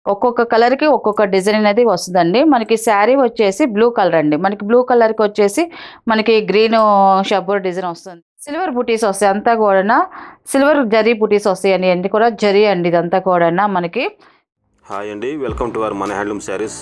ఒక్కొక్క కలర్కి ఒక్కొక్క డిజైన్ అనేది వస్తుందండి మనకి శారీ వచ్చేసి బ్లూ కలర్ అండి మనకి బ్లూ కలర్కి వచ్చేసి మనకి గ్రీన్ షబ్బర్ డిజైన్ వస్తుంది సిల్వర్ బుటీస్ వస్తాయి అంతా కూడా సిల్వర్ జరీ బుటీస్ వస్తాయి అండి అన్ని కూడా జరీ అండి ఇదంతా కూడా మనకి హాయ్ అండి వెల్కమ్ టు అవర్ మన హ్యాండ్లూమ్ శారీస్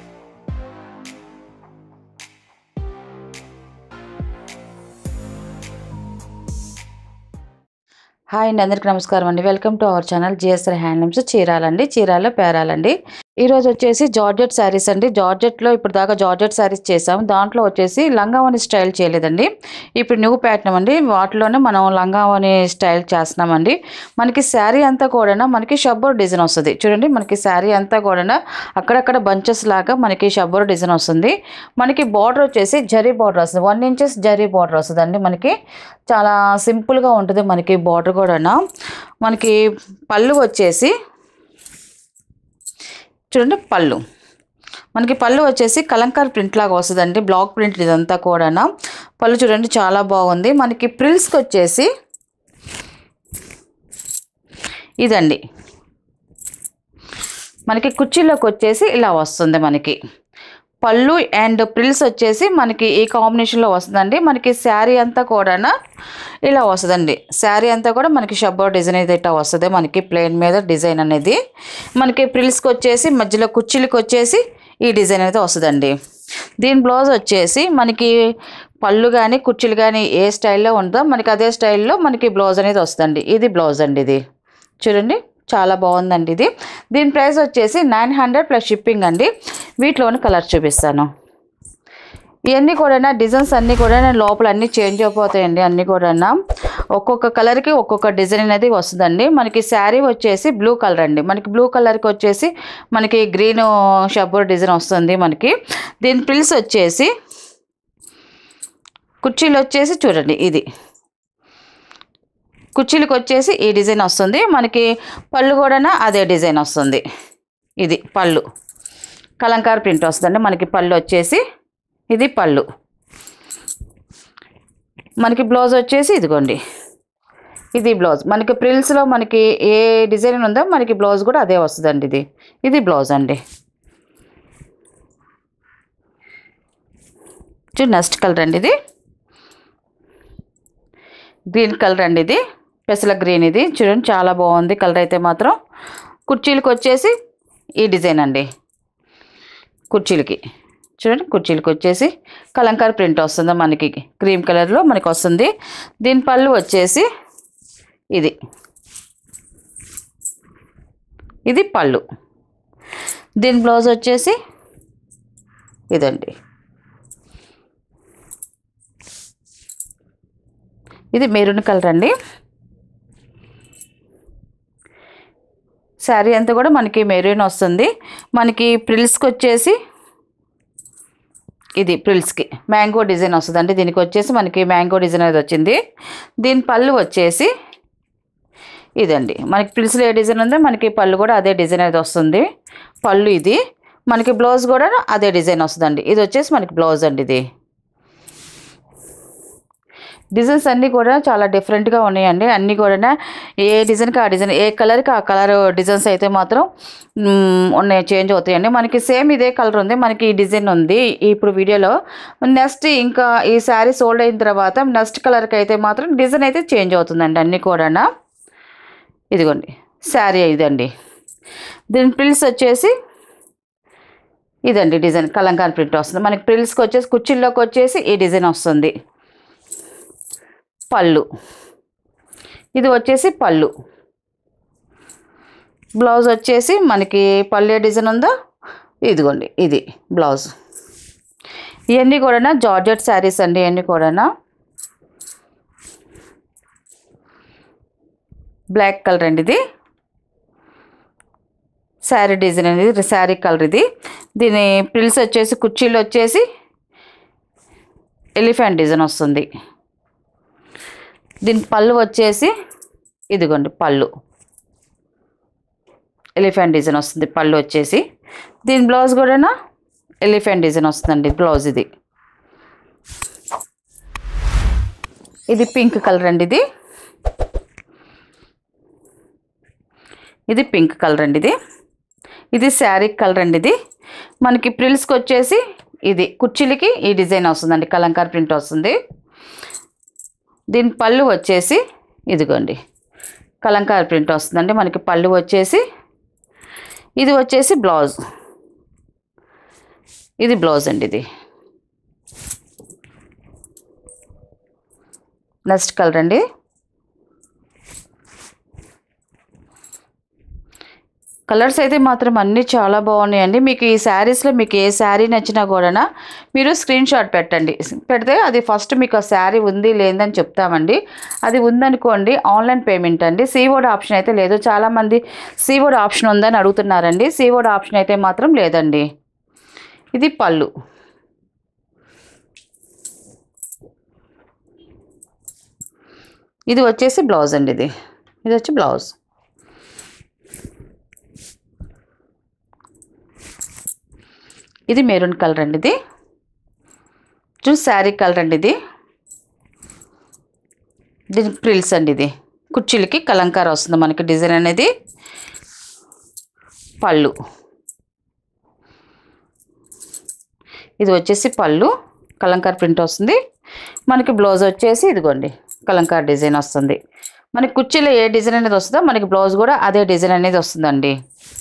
హాయ్ అండి అందరికీ నమస్కారం అండి welcome to our channel G S R handlooms చీరాలండి చీరాల పేరాలండి ఈ రోజు వచ్చేసి జార్జెట్ శారీస్ అండి జార్జెట్లో ఇప్పుడు దాకా జార్జెట్ శారీస్ చేసాం దాంట్లో వచ్చేసి లంగావని స్టైల్ చేయలేదండి ఇప్పుడు న్యూ ప్యాటర్న్ అండి వాటిలోనే మనం లంగావని స్టైల్ చేస్తున్నామండి మనకి శారీ అంతా కూడా మనకి షబ్బర్ డిజైన్ వస్తుంది చూడండి మనకి శారీ అంతా కూడా అక్కడక్కడ బంచెస్ లాగా మనకి షబ్బర్ డిజైన్ వస్తుంది మనకి బార్డర్ వచ్చేసి జరీ బార్డర్ వస్తుంది వన్ ఇంచెస్ జరీ బార్డర్ వస్తుందండి మనకి చాలా సింపుల్గా ఉంటుంది మనకి బార్డర్ కూడా మనకి పళ్ళు వచ్చేసి చూడండి పళ్ళు మనకి పళ్ళు వచ్చేసి కలంకార్ ప్రింట్ లాగా వస్తుందండి బ్లాక్ ప్రింట్ ఇదంతా కూడా పళ్ళు చూడండి చాలా బాగుంది మనకి ప్రిల్స్కి వచ్చేసి ఇదండి మనకి కుర్చీలోకి వచ్చేసి ఇలా వస్తుంది మనకి పళ్ళు అండ్ ప్రిల్స్ వచ్చేసి మనకి ఈ కాంబినేషన్లో వస్తుందండి మనకి శారీ అంతా కూడా ఇలా వస్తుందండి శారీ అంతా కూడా మనకి షబ్బర్ డిజైన్ అయితే ఇట్లా వస్తుంది మనకి ప్లెయిన్ మీద డిజైన్ అనేది మనకి ప్రిల్స్కి వచ్చేసి మధ్యలో కుర్చీలకి వచ్చేసి ఈ డిజైన్ అయితే వస్తుందండి దీని బ్లౌజ్ వచ్చేసి మనకి పళ్ళు కానీ కుర్చీలు కానీ ఏ స్టైల్లో ఉందో మనకి అదే స్టైల్లో మనకి బ్లౌజ్ అనేది వస్తుందండి ఇది బ్లౌజ్ అండి ఇది చూడండి చాలా బాగుందండి ఇది దీని ప్రైస్ వచ్చేసి నైన్ హండ్రెడ్ ప్లస్ షిప్పింగ్ అండి వీటిలోని కలర్ చూపిస్తాను ఇవన్నీ కూడా డిజైన్స్ అన్నీ కూడా లోపల అన్నీ చేంజ్ అయిపోతాయండి అన్నీ కూడా ఒక్కొక్క కలర్కి ఒక్కొక్క డిజైన్ అనేది వస్తుందండి మనకి శారీ వచ్చేసి బ్లూ కలర్ అండి మనకి బ్లూ కలర్కి వచ్చేసి మనకి గ్రీన్ షబ్బర్ డిజైన్ వస్తుంది మనకి దీని ప్రిల్స్ వచ్చేసి కుర్చీలు వచ్చేసి చూడండి ఇది కుర్చీలకు వచ్చేసి ఈ డిజైన్ వస్తుంది మనకి పళ్ళు కూడా అదే డిజైన్ వస్తుంది ఇది పళ్ళు కలంకార్ ప్రింట్ వస్తుందండి మనకి పళ్ళు వచ్చేసి ఇది పళ్ళు మనకి బ్లౌజ్ వచ్చేసి ఇదిగోండి ఇది బ్లౌజ్ మనకి ప్రిల్స్లో మనకి ఏ డిజైన్ ఉందో మనకి బ్లౌజ్ కూడా అదే వస్తుందండి ఇది ఇది బ్లౌజ్ అండి చూడు నెక్స్ట్ కలర్ అండి ఇది గ్రీన్ కలర్ అండి ఇది పెసల గ్రీన్ ఇది చూడండి చాలా బాగుంది కలర్ అయితే మాత్రం కుర్చీలకు వచ్చేసి ఈ డిజైన్ అండి కుర్చీలకి చూడండి కుర్చీలకి వచ్చేసి కలంకార్ ప్రింట్ వస్తుంది మనకి క్రీమ్ కలర్లో మనకి వస్తుంది దీని పళ్ళు వచ్చేసి ఇది ఇది పళ్ళు దీని బ్లౌజ్ వచ్చేసి ఇదండి ఇది మెరూన్ కలర్ అండి శారీ అంతా కూడా మనకి మెరూన్ వస్తుంది మనకి ప్రిల్స్కి వచ్చేసి ఇది ప్రిల్స్కి మ్యాంగో డిజైన్ వస్తుందండి దీనికి వచ్చేసి మనకి మ్యాంగో డిజైన్ అనేది వచ్చింది దీని పళ్ళు వచ్చేసి ఇదండి మనకి ప్రిల్స్లో ఏ డిజైన్ ఉందో మనకి పళ్ళు కూడా అదే డిజైన్ అనేది వస్తుంది పళ్ళు ఇది మనకి బ్లౌజ్ కూడా అదే డిజైన్ వస్తుందండి ఇది వచ్చేసి మనకి బ్లౌజ్ అండి ఇది డిజైన్స్ అన్నీ కూడా చాలా డిఫరెంట్గా ఉన్నాయండి అన్నీ కూడా ఏ డిజైన్కి ఆ డిజైన్ ఏ కలర్కి ఆ కలర్ డిజైన్స్ అయితే మాత్రం మ్, ఉన్నాయి చేంజ్ అవుతాయండి మనకి సేమ్ ఇదే కలర్ ఉంది మనకి ఈ డిజైన్ ఉంది ఇప్పుడు వీడియోలో నెక్స్ట్ ఇంకా ఈ శారీ సోల్డ్ అయిన తర్వాత నెక్స్ట్ కలర్కి అయితే మాత్రం డిజైన్ అయితే చేంజ్ అవుతుందండి అన్నీ కూడా ఇదిగోండి శారీ ఇదండి దీని ప్రిల్స్ వచ్చేసి ఇదండి డిజైన్ కలంకాన్ ప్రింట్ వస్తుంది మనకి ప్రిల్స్కి వచ్చేసి కుర్చీల్లోకి వచ్చేసి ఈ డిజైన్ వస్తుంది పళ్ళు ఇది వచ్చేసి పళ్ళు బ్లౌజ్ వచ్చేసి మనకి పళ్ళు ఏ డిజైన్ ఉందో ఇదిగోండి ఇది బ్లౌజ్ ఇవన్నీ కూడా జార్జెట్ శారీస్ అండి ఇవన్నీ కూడా బ్లాక్ కలర్ అండి ఇది శారీ డిజైన్ అనేది శారీ కలర్ ఇది దీని ప్రిల్స్ వచ్చేసి కుర్చీలు వచ్చేసి ఎలిఫెంట్ డిజైన్ వస్తుంది దీని పళ్ళు వచ్చేసి ఇదిగోండి పళ్ళు ఎలిఫెంట్ డిజైన్ వస్తుంది పళ్ళు వచ్చేసి దీని బ్లౌజ్ కూడా ఎలిఫెంట్ డిజైన్ వస్తుందండి బ్లౌజ్ ఇది ఇది పింక్ కలర్ అండి ఇది ఇది పింక్ కలర్ అండి ఇది ఇది శారీ కలర్ అండి ఇది మనకి ప్రిల్స్కి వచ్చేసి ఇది కుర్చీలకి ఈ డిజైన్ వస్తుందండి కలంకార్ ప్రింట్ వస్తుంది దీని పళ్ళు వచ్చేసి ఇదిగోండి కలంకార్ ప్రింట్ వస్తుందండి మనకి పళ్ళు వచ్చేసి ఇది వచ్చేసి బ్లౌజ్ ఇది బ్లౌజ్ అండి ఇది నెక్స్ట్ కలర్ అండి కలర్స్ అయితే మాత్రం అన్నీ చాలా బాగున్నాయండి మీకు ఈ శారీస్లో మీకు ఏ శారీ నచ్చినా కూడా మీరు స్క్రీన్ షాట్ పెట్టండి పెడితే అది ఫస్ట్ మీకు ఆ శారీ ఉంది లేదని చెప్తామండి అది ఉందనుకోండి ఆన్లైన్ పేమెంట్ అండి సీవోడ్ ఆప్షన్ అయితే లేదు చాలామంది సీవోడ్ ఆప్షన్ ఉందని అడుగుతున్నారండి సీవోడ్ ఆప్షన్ అయితే మాత్రం లేదండి ఇది పళ్ళు ఇది వచ్చేసి బ్లౌజ్ అండి ఇది ఇది వచ్చి బ్లౌజ్ ఇది మెరూన్ కలర్ అండి ఇది చూ శారీ కలర్ అండి ఇది దీని ప్రిల్స్ అండి ఇది కుర్చీలకి కలంకార వస్తుంది మనకి డిజైన్ అనేది పళ్ళు ఇది వచ్చేసి పళ్ళు కలంకార్ ప్రింట్ వస్తుంది మనకి బ్లౌజ్ వచ్చేసి ఇదిగోండి కలంకార్ డిజైన్ వస్తుంది మనకి కుర్చీలో ఏ డిజైన్ అనేది వస్తుందో మనకి బ్లౌజ్ కూడా అదే డిజైన్ అనేది వస్తుందండి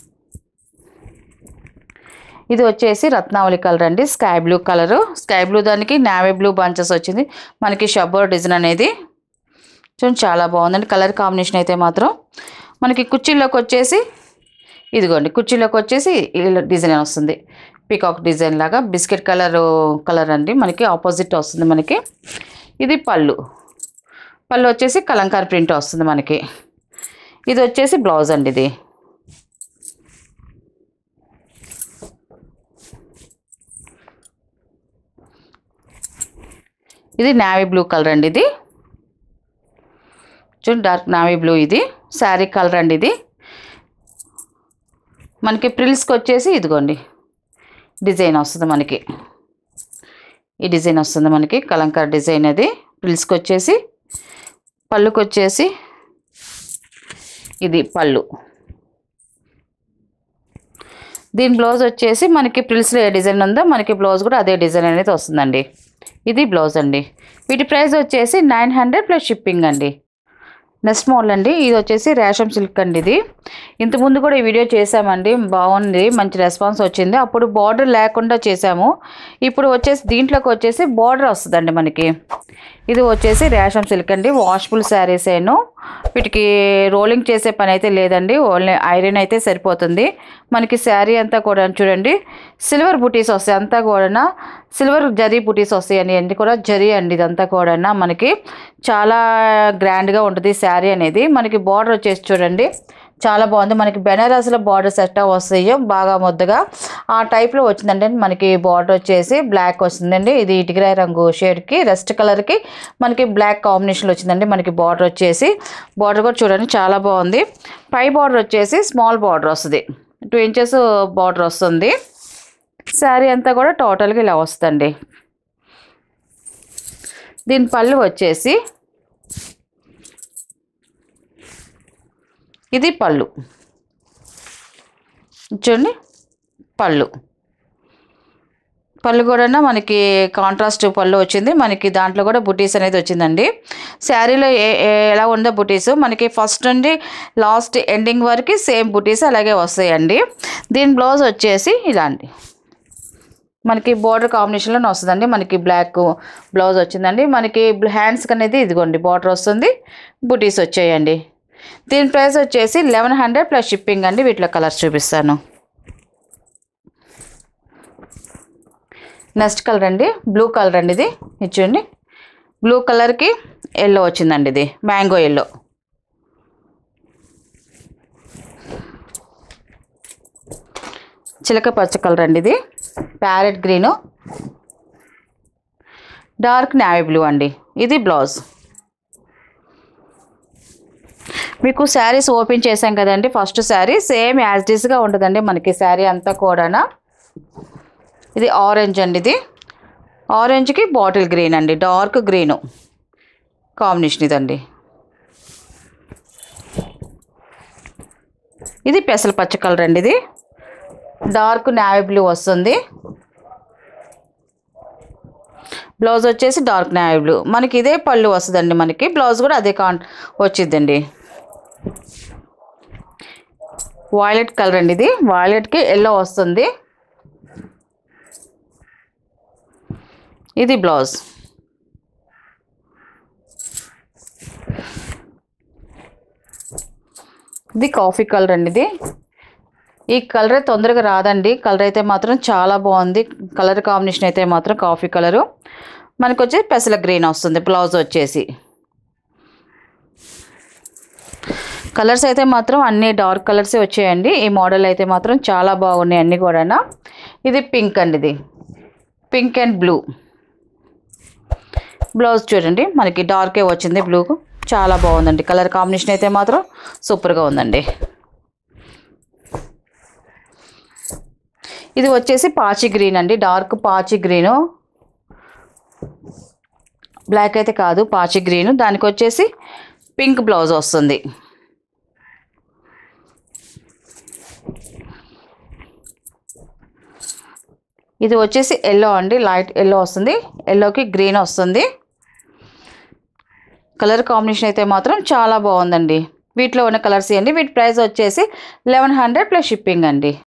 ఇది వచ్చేసి రత్నావళి కలర్ అండి sky blue colour sky blue దానికి నావీ బ్లూ బంచెస్ వచ్చింది మనకి షబ్బర్ డిజైన్ అనేది చూడండి చాలా బాగుందండి కలర్ కాంబినేషన్ అయితే మాత్రం మనకి కుర్చీలోకి వచ్చేసి ఇదిగోండి కుర్చీలోకి వచ్చేసి ఇలా డిజైన్ వస్తుంది పీకాక్ డిజైన్ లాగా బిస్కెట్ కలర్ కలర్ అండి మనకి ఆపోజిట్ వస్తుంది మనకి ఇది పళ్ళు పళ్ళు వచ్చేసి కలంకార్ ప్రింట్ వస్తుంది మనకి ఇది వచ్చేసి బ్లౌజ్ అండి ఇది ఇది నావీ బ్లూ కలర్ అండి ఇది చూడండి డార్క్ నావీ బ్లూ ఇది శారీ కలర్ అండి ఇది మనకి ప్రిల్స్కి వచ్చేసి ఇదిగోండి డిజైన్ వస్తుంది మనకి ఈ డిజైన్ వస్తుంది మనకి కలంకార్ డిజైన్ అది ప్రిల్స్కి వచ్చేసి పళ్ళుకి వచ్చేసి ఇది పళ్ళు దీని బ్లౌజ్ వచ్చేసి మనకి ప్రిల్స్లో ఏ డిజైన్ ఉందో మనకి బ్లౌజ్ కూడా అదే డిజైన్ అనేది వస్తుందండి ఇది బ్లౌజ్ అండి వీటి ప్రైస్ వచ్చేసి నైన్ హండ్రెడ్ ప్లస్ షిప్పింగ్ అండి నెక్స్ట్ మోడల్ అండి ఇది వచ్చేసి రేషం సిల్క్ అండి ఇది ఇంతకుముందు కూడా ఈ వీడియో చేసామండి బాగుంది మంచి రెస్పాన్స్ వచ్చింది అప్పుడు బార్డర్ లేకుండా చేసాము ఇప్పుడు వచ్చేసి దీంట్లోకి వచ్చేసి బార్డర్ వస్తుందండి మనకి ఇది వచ్చేసి రేషం సిల్క్ అండి వాషబుల్ శారీస్ ఏను వీటికి రోలింగ్ చేసే పని అయితే లేదండి ఓన్లీ ఐరన్ అయితే సరిపోతుంది మనకి శారీ అంతా కూడా చూడండి సిల్వర్ బుటీస్ వస్తాయి అంతా కూడా సిల్వర్ జరీ బుటీస్ వస్తాయి అండి అన్ని కూడా జరీ అండి ఇదంతా కూడా మనకి చాలా గ్రాండ్గా ఉంటుంది శారీ అనేది మనకి బార్డర్ వచ్చేసి చూడండి చాలా బాగుంది మనకి బెనారస్లో బార్డర్ సెట్ వస్తాయి బాగా ముద్దగా ఆ టైప్లో వచ్చిందండి మనకి బార్డర్ వచ్చేసి బ్లాక్ వస్తుందండి ఇది ఇటుకరాయి రంగు షేడ్కి రెస్ట్ కలర్కి మనకి బ్లాక్ కాంబినేషన్లో వచ్చిందండి మనకి బార్డర్ వచ్చేసి బార్డర్ కూడా చూడండి చాలా బాగుంది పై బార్డర్ వచ్చేసి స్మాల్ బార్డర్ వస్తుంది టూ ఇంచెస్ బార్డర్ వస్తుంది శారీ అంతా కూడా టోటల్గా ఇలా వస్తుందండి దీని పళ్ళు వచ్చేసి ఇది పళ్ళు చూడండి పళ్ళు పళ్ళు కూడా మనకి కాంట్రాస్ట్ పళ్ళు వచ్చింది మనకి దాంట్లో కూడా బుటీస్ అనేది వచ్చిందండి శారీలో ఏ ఏ- ఎలా ఉందో బుటీస్ మనకి ఫస్ట్ నుండి లాస్ట్ ఎండింగ్ వరకు సేమ్ బుటీస్ అలాగే వస్తాయండి దీని బ్లౌజ్ వచ్చేసి ఇలాంటి మనకి బోర్డర్ కాంబినేషన్లోనే వస్తుందండి మనకి బ్లాక్ బ్లౌజ్ వచ్చిందండి మనకి హ్యాండ్స్కి అనేది ఇదిగోండి బార్డర్ వస్తుంది బుటీస్ వచ్చాయండి దీని ప్రైస్ వచ్చేసి లెవెన్ హండ్రెడ్ ప్లస్ షిప్పింగ్ అండి వీటిలో కలర్స్ చూపిస్తాను నెక్స్ట్ కలర్ అండి బ్లూ కలర్ అండి ఇది ఇచ్చండి బ్లూ కలర్కి ఎల్లో వచ్చిందండి ఇది మ్యాంగో ఎల్లో చిలక పచ్చ కలర్ అండి ఇది parrot green dark navy blue అండి ఇది బ్లౌజ్ మీకు శారీస్ ఓపెన్ చేసాం కదండి ఫస్ట్ శారీ సేమ్ యాజ్ డిస్గా ఉంటుందండి మనకి శారీ అంతా కూడా ఇది ఆరెంజ్ అండి ఇది ఆరెంజ్కి బాటిల్ గ్రీన్ అండి డార్క్ గ్రీను కాంబినేషన్ ఇదండి ఇది పెసల పచ్చ కలర్ అండి ఇది డార్క్ నావీ బ్లూ వస్తుంది బ్లౌజ్ వచ్చేసి డార్క్ నావీ బ్లూ మనకి ఇదే పళ్ళు వస్తుందండి మనకి బ్లౌజ్ కూడా అదే కాన్ వచ్చిద్దండి వాయిలెట్ కలర్ అండి ఇది వాయిలెట్కి ఎల్లో వస్తుంది ఇది బ్లౌజ్ ఇది కాఫీ కలర్ అండి ఇది ఈ కలర్ తొందరగా రాదండి కలర్ అయితే మాత్రం చాలా బాగుంది కలర్ కాంబినేషన్ అయితే మాత్రం కాఫీ కలరు మనకు వచ్చి పెసల గ్రీన్ వస్తుంది బ్లౌజ్ వచ్చేసి కలర్స్ అయితే మాత్రం అన్ని డార్క్ కలర్సే వచ్చాయండి ఈ మోడల్ అయితే మాత్రం చాలా బాగున్నాయి అన్నీ కూడా ఇది పింక్ అండి ఇది పింక్ అండ్ బ్లూ బ్లౌజ్ చూడండి మనకి డార్కే వచ్చింది బ్లూ చాలా బాగుందండి కలర్ కాంబినేషన్ అయితే మాత్రం సూపర్గా ఉందండి ఇది వచ్చేసి పాచి గ్రీన్ అండి డార్క్ పాచి గ్రీను బ్లాక్ అయితే కాదు పాచి గ్రీను దానికి వచ్చేసి పింక్ బ్లౌజ్ వస్తుంది ఇది వచ్చేసి ఎల్లో అండి లైట్ ఎల్లో వస్తుంది ఎల్లోకి గ్రీన్ వస్తుంది కలర్ కాంబినేషన్ అయితే మాత్రం చాలా బాగుందండి వీటిలో ఉన్న కలర్స్ ఇవ్వండి వీటి ప్రైస్ వచ్చేసి లెవెన్ హండ్రెడ్ ప్లస్ షిప్పింగ్ అండి